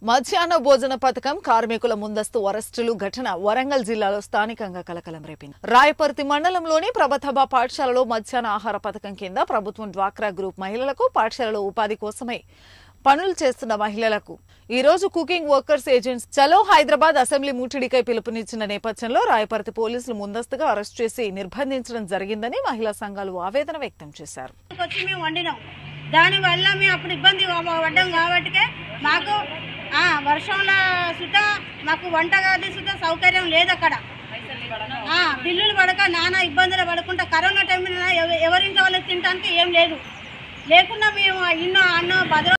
మధ్యాహ్న భోజన పథకం కార్మికుల ముందస్తు అరెస్టులు ఘటన వరంగల్ జిల్లాలో స్థానికంగా కలకలం రేపింది రాయపర్తి మండలంలోని ప్రభతబా పాఠశాలలో మధ్యాహ్న ఆహార పథకం కింద ప్రభుత్వం డ్వాక్రా గ్రూప్ మహిళలకు పాఠశాలలో ఉపాధి కోసమై పనులు చేస్తున్న మహిళలకు ఈ రోజు కుకింగ్ వర్కర్స్ ఏజెంట్స్ చలో హైదరాబాద్ అసెంబ్లీ ముట్టడికై పిలుపునిచ్చిన నేపథ్యంలో రాయపర్తి పోలీసులు ముందస్తుగా అరెస్ట్ చేసి నిర్బంధించడం జరిగిందని మహిళా సంఘాలు ఆవేదన వ్యక్తం చేశారు వచ్చి మేము వండినాం దానివల్ల మేము అప్పుడు ఇబ్బంది పడ్డాం కాబట్టికే మాకు ఆ, వర్షంలో సుత మాకు వంట గది సుత సౌకర్యం లేదు అక్కడ ఆ, బిల్లులు పడక నానా ఇబ్బందులు పడకుండా కరోనా టైంలో ఎవరింట్లో వాళ్ళకి తినడానికి ఏం లేదు లేకుండా మేము ఇన్నో అన్నో భద్ర